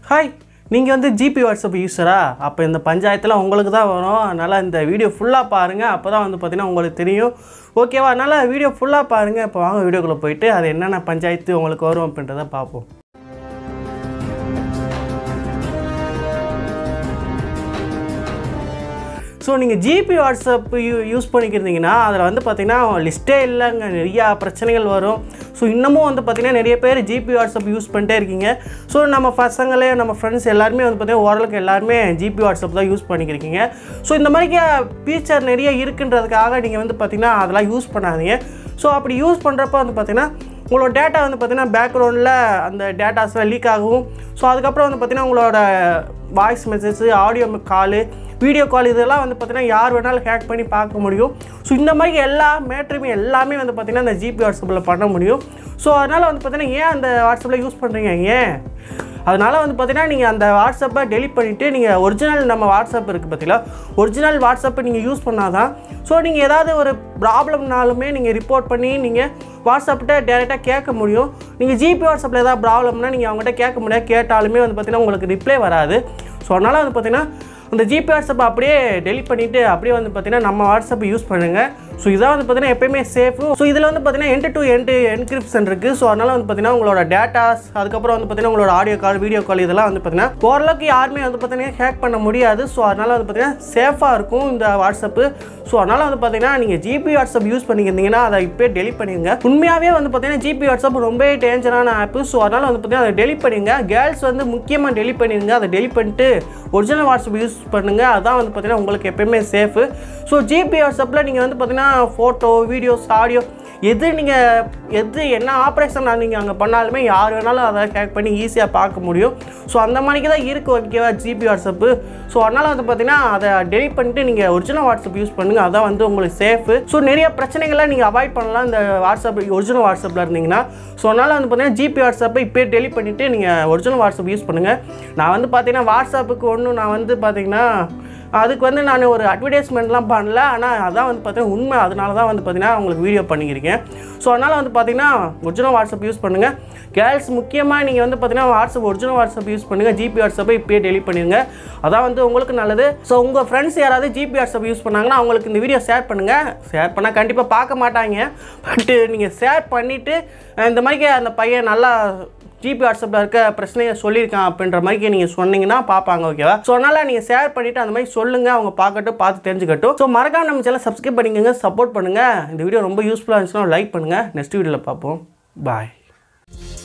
hi நீங்கள் வந்து GB WhatsApp யூஸரா அப்போ இந்த பஞ்சாயத்தில் உங்களுக்கு தான் வரும் அதனால் இந்த வீடியோ ஃபுல்லாக பாருங்கள் அப்போ தான் வந்து பார்த்தீங்கன்னா உங்களுக்கு தெரியும் ஓகேவா அதனால் வீடியோ ஃபுல்லாக பாருங்கள் இப்போ வாங்க வீடியோக்குள்ளே போயிட்டு அது என்னென்ன பஞ்சாயத்து உங்களுக்கு வரும் அப்படின்றத பார்ப்போம் ஸோ நீங்கள் ஜிபி வாட்ஸ்அப் யூ யூஸ் பண்ணிக்கிறீங்கன்னா அதில் வந்து பார்த்தீங்கன்னா லிஸ்ட்டே இல்லைங்க நிறையா பிரச்சனைகள் வரும் ஸோ இன்னமும் வந்து பார்த்தீங்கன்னா நிறைய பேர் ஜிபி வாட்ஸ்அப் யூஸ் பண்ணிட்டே இருக்கீங்க ஸோ நம்ம பசங்களே நம்ம ஃப்ரெண்ட்ஸ் எல்லாருமே வந்து பார்த்தீங்கன்னா ஓரளவுக்கு எல்லாருமே ஜிபி வாட்ஸ்அப் தான் யூஸ் பண்ணிக்கிறீங்க ஸோ இந்த மாதிரி ஃபீச்சர் நிறைய இருக்குன்றதுக்காக நீங்கள் வந்து பார்த்தீங்கன்னா அதெல்லாம் யூஸ் பண்ணாதீங்க ஸோ அப்படி யூஸ் பண்ணுறப்ப வந்து பார்த்தீங்கன்னா உங்களோட டேட்டா வந்து பார்த்தீங்கன்னா பேக்ரவுண்டில் அந்த டேட்டாஸ்லாம் லீக் ஆகும் ஸோ அதுக்கப்புறம் வந்து பார்த்தீங்கன்னா உங்களோட voice message audio call video call இதெல்லாம் வந்து பார்த்தீங்கன்னா யார் வேணாலும் ஹேக் பண்ணி பார்க்க முடியும் ஸோ இந்த மாதிரி எல்லா மேட்ருமே எல்லாமே வந்து பார்த்தீங்கன்னா இந்த ஜிபி வாட்ஸ்அப்பில் பண்ண முடியும் ஸோ அதனால் வந்து பார்த்தீங்கன்னா ஏன் அந்த வாட்ஸ்அப்பில் யூஸ் பண்ணுறீங்க ஏன் அதனால் வந்து பார்த்தீங்கன்னா நீங்கள் அந்த வாட்ஸ்அப்பை டெலிட் பண்ணிவிட்டு நீங்கள் ஒரிஜினல் நம்ம வாட்ஸ்அப் இருக்குது பார்த்தீங்களா ஒரிஜினல் வாட்ஸ்அப்பை நீங்கள் யூஸ் பண்ணால் தான் ஸோ நீங்கள் ஏதாவது ஒரு ப்ராப்ளம்னாலுமே நீங்கள் ரிப்போர்ட் பண்ணி நீங்கள் வாட்ஸ்அப்கிட்ட டேரெக்டாக கேட்க முடியும் நீங்கள் ஜிபி வாட்ஸ்அப்பில் ஏதாவது ப்ராப்ளம்னா நீங்கள் அவங்ககிட்ட கேட்க முடியாது கேட்டாலுமே வந்து பார்த்தீங்கன்னா உங்களுக்கு ரிப்ளை வராது ஸோ அதனால் வந்து பார்த்தீங்கன்னா அந்த ஜிபி வாட்ஸ்அப்பை அப்படியே டெலிட் பண்ணிவிட்டு அப்படியே வந்து பார்த்தீங்கன்னா நம்ம வாட்ஸ்அப்பை யூஸ் பண்ணுங்கள் ஸோ இதான் வந்து பார்த்தீங்கன்னா எப்பயுமே சேஃபு ஸோ இதில் வந்து பார்த்தீங்கன்னா என்டு டு என்டு என்கிரிப்ஷன் இருக்குது ஸோ அதனால் வந்து பார்த்தீங்கன்னா உங்களோட டேட்டாஸ் அதுக்கப்புறம் வந்து பார்த்தீங்கன்னா உங்களோட ஆடியோ கால் வீடியோ கால் இதெல்லாம் வந்து பார்த்தீங்கன்னா ஓரளவுக்கு யாருமே வந்து பார்த்தீங்கன்னா ஹேக் பண்ண முடியாது ஸோ அதனால் வந்து பார்த்தீங்கன்னா சேஃபாக இருக்கும் இந்த வாட்ஸ்அப்பு ஸோ அதனால் வந்து பார்த்தீங்கன்னா நீங்கள் ஜிபி வாட்ஸ்அப் யூஸ் பண்ணியிருந்தீங்கன்னா அதை இப்போ டெலிட் பண்ணிடுங்க உண்மையாகவே வந்து பார்த்தீங்கன்னா ஜிபி வாட்ஸ்அப் ரொம்ப டேஞ்சரான ஆப்பு ஸோ அதனால் வந்து பார்த்தீங்கன்னா அதை டெலிட் பண்ணிடுங்க கேர்ள்ஸ் வந்து முக்கியமாக டெலிட் பண்ணிடுங்க அதை டெலிட் பண்ணிட்டு ஒரிஜினல் வாட்ஸ்அப் யூஸ் பண்ணுங்கள் அதான் வந்து பார்த்தீங்கன்னா உங்களுக்கு எப்பயுமே சேஃபு ஸோ ஜிபி வாட்ஸ்அப்பில் நீங்கள் வந்து பார்த்தீங்கன்னா ஃபோட்டோ வீடியோஸ் ஆடியோ எது நீங்கள் எது என்ன ஆப்ரேஷன் நீங்கள் அங்கே பண்ணாலுமே யார் வேணாலும் அதை ஹேக் பண்ணி ஈஸியாக பார்க்க முடியும் ஸோ அந்த மாதிரிக்கு தான் இருக்குது ஓகேவா ஜிபி வாட்ஸ்அப்பு ஸோ அதனால் வந்து பார்த்தீங்கன்னா அதை டெலிட் பண்ணிட்டு நீங்கள் ஒரிஜினல் வாட்ஸ்அப் யூஸ் பண்ணுங்கள் அதான் வந்து உங்களுக்கு சேஃபு ஸோ நிறைய பிரச்சனைகளை நீங்கள் அவாய்ட் பண்ணலாம் இந்த வாட்ஸ்அப் ஒரிஜினல் வாட்ஸ்அப்பில் இருந்தீங்கன்னா ஸோ அதனால் வந்து பார்த்தீங்கன்னா ஜிபி வாட்ஸ்அப்பை இப்போயே டெலிட் பண்ணிவிட்டு நீங்கள் ஒரிஜினல் வாட்ஸ்அப் யூஸ் பண்ணுங்கள் நான் வந்து பார்த்தீங்கன்னா வாட்ஸ்அப்புக்கு ஒன்றும் நான் வந்து பார்த்தீங்கன்னா அதுக்கு வந்து நான் ஒரு அட்வர்டைஸ்மெண்ட்லாம் பண்ணல ஆனால் அதான் வந்து பார்த்தீங்கன்னா உண்மை அதனால தான் வந்து பார்த்தீங்கன்னா உங்களுக்கு வீடியோ பண்ணிக்கிறேன் ஸோ அதனால் வந்து பார்த்தீங்கன்னா ஒரிஜினல் வாட்ஸ்அப் யூஸ் பண்ணுங்கள் கேர்ள்ஸ் முக்கியமாக நீங்கள் வந்து பார்த்தீங்கன்னா வாட்ஸ்அப் ஒரிஜினல் வாட்ஸ்அப் யூஸ் பண்ணுங்கள் ஜிபி வாட்ஸ்அப்பை இப்போயே டெலிட் பண்ணிடுங்க அதான் வந்து உங்களுக்கு நல்லது ஸோ உங்கள் ஃப்ரெண்ட்ஸ் யாராவது ஜிபி வாட்ஸ்அப் யூஸ் பண்ணாங்கன்னா அவங்களுக்கு இந்த வீடியோ ஷேர் பண்ணுங்கள் ஷேர் பண்ணால் கண்டிப்பாக பார்க்க மாட்டாங்க பட்டு நீங்கள் ஷேர் பண்ணிவிட்டு இந்த மாதிரி அந்த பையன் நல்லா ஜிபி வாட்ஸ்அப்பில் இருக்க பிரச்சனையை சொல்லியிருக்கான் அப்படின்ற மாதிரி நீங்கள் சொன்னீங்கன்னா பார்ப்பாங்க ஓகேவா ஸோ அதனால் நீங்கள் ஷேர் பண்ணிவிட்டு அந்த மாதிரி சொல்லுங்கள் அவங்க பார்க்கட்டும் பார்த்து தெரிஞ்சுக்கட்டும் ஸோ மறக்காம நம்ம சேனல் சப்ஸ்கிரைப் பண்ணிக்கோங்க சப்போர்ட் பண்ணுங்கள் இந்த வீடியோ ரொம்ப யூஸ்ஃபுல்லாக இருந்துச்சுன்னா லைக் பண்ணுங்கள் நெக்ஸ்ட் வீடியோவில் பார்ப்போம் பாய்